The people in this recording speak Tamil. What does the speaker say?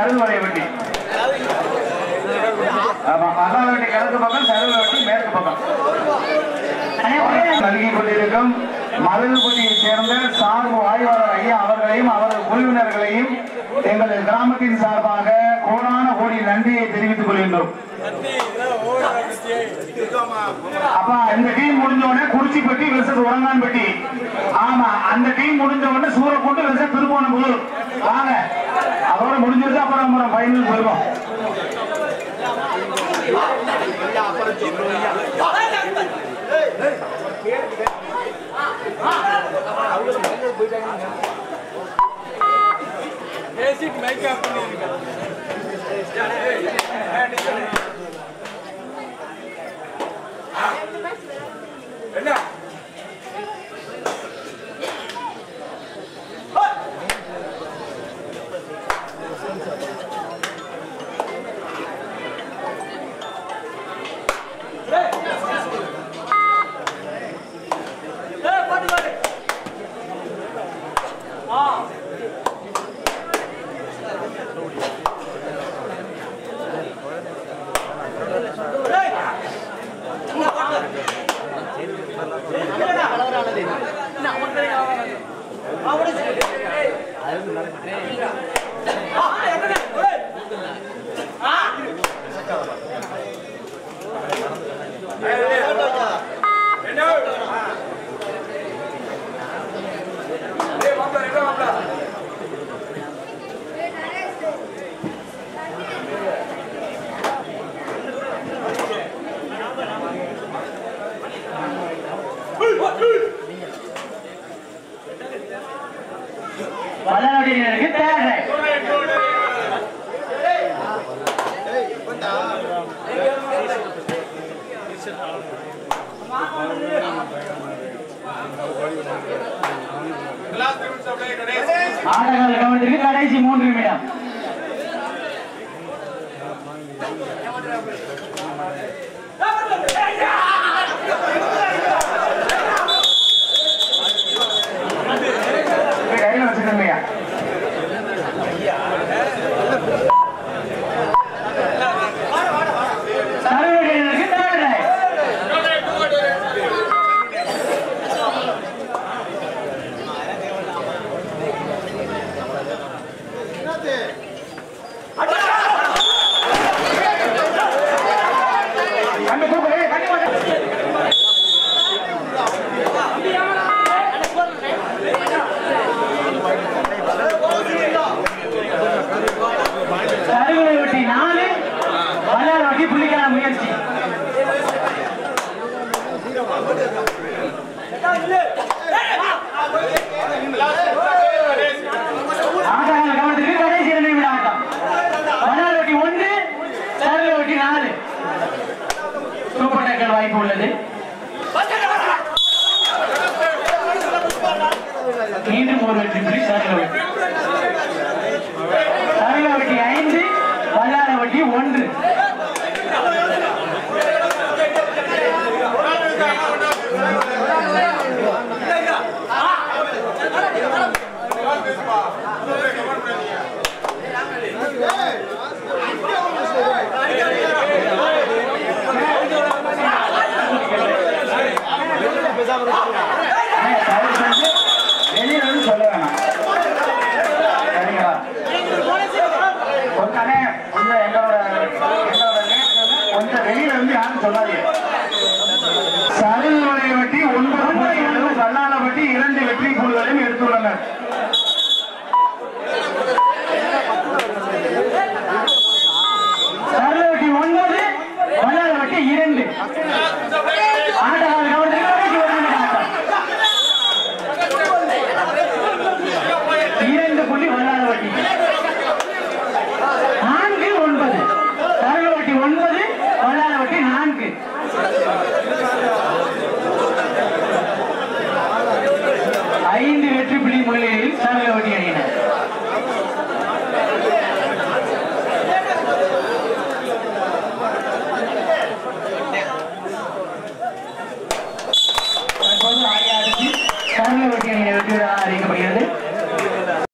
சருள்வரை வட்டி ஆமா மகாவட்டி கிழக்கு பக்கம் சருள்வட்டி மேற்கு பக்கம் நல்கி கொண்டிருக்கும் மதகுபட்டியை சேர்ந்த சார்பு ஆய்வாளர் ஐயா அவர்களையும் அவரது குழுவினர்களையும் எங்களது கிராமத்தின் சார்பாக கோடான கோடி நன்றியை தெரிவித்துக் கொள்கின்றோம் அப்பா இந்த டீம் முடிஞ்ச உடனே குறிச்சிப்பட்டி வெர்சஸ் உரங்கான்பட்டி ஆமா அந்த டீம் முடிஞ்ச உடனே சூரக்கூட்டு வெர்சஸ் திருப்போணம்புதூர் வாங்க அதோட முடிஞ்சிருச்சு அப்புறம் நம்ம ஃபைனல் போயிடுவோம் பேசிட்டு மைக் ஆஃப் பண்ணிருங்க என்ன ஏய் மாப்ள ரெண்டா மாப்ள பல்லநாட்டினருக்கு தேவை கிளாஸ் நிமிஷம் அப்படியே கணேஷ் ஆட்டக்காரர் கவனத்திற்கு கடைசி மூன்று நிமிடம் போய் கையில வச்சுக்கோங்கய்யா சர்வதேசருக்கு தேவை கண்ணு கூப்பிடு கண்ணு வாங்க. சருகுலை வெட்டி நாலு பல்லார வெட்டி புள்ளிக்கான முயற்சி ஆட்டக்காரர் கவனத்திற்கு கடைசி இரண்டு நிமிட ஆட்டம் பல்லார வெட்டி ஒன்று சருகுலை வெட்டி நாலு சூப்பர் டேக்கல் வாய்ப்பு உள்ளது மீண்டும் ஒரு வெற்றி புள்ளி சருகுலை வெட்டி சருகுலை வெட்டி ஐந்து பல்லார வெட்டி ஒன்று தயவு செஞ்சு வெளியில வந்து சொல்ல வேணாம் சரிங்களா கொஞ்சமே கொஞ்சம் எங்களோட எங்களோட நேரத்துல கொஞ்சம் வெளியில வந்து யாரும் சொல்லாதீங்க சருகுலை வெட்டி ஒன்பது புள்ளிகளும் கல்லால வெட்டி இரண்டு வெற்றி புள்ளிகளையும் எடுத்துள்ளனர்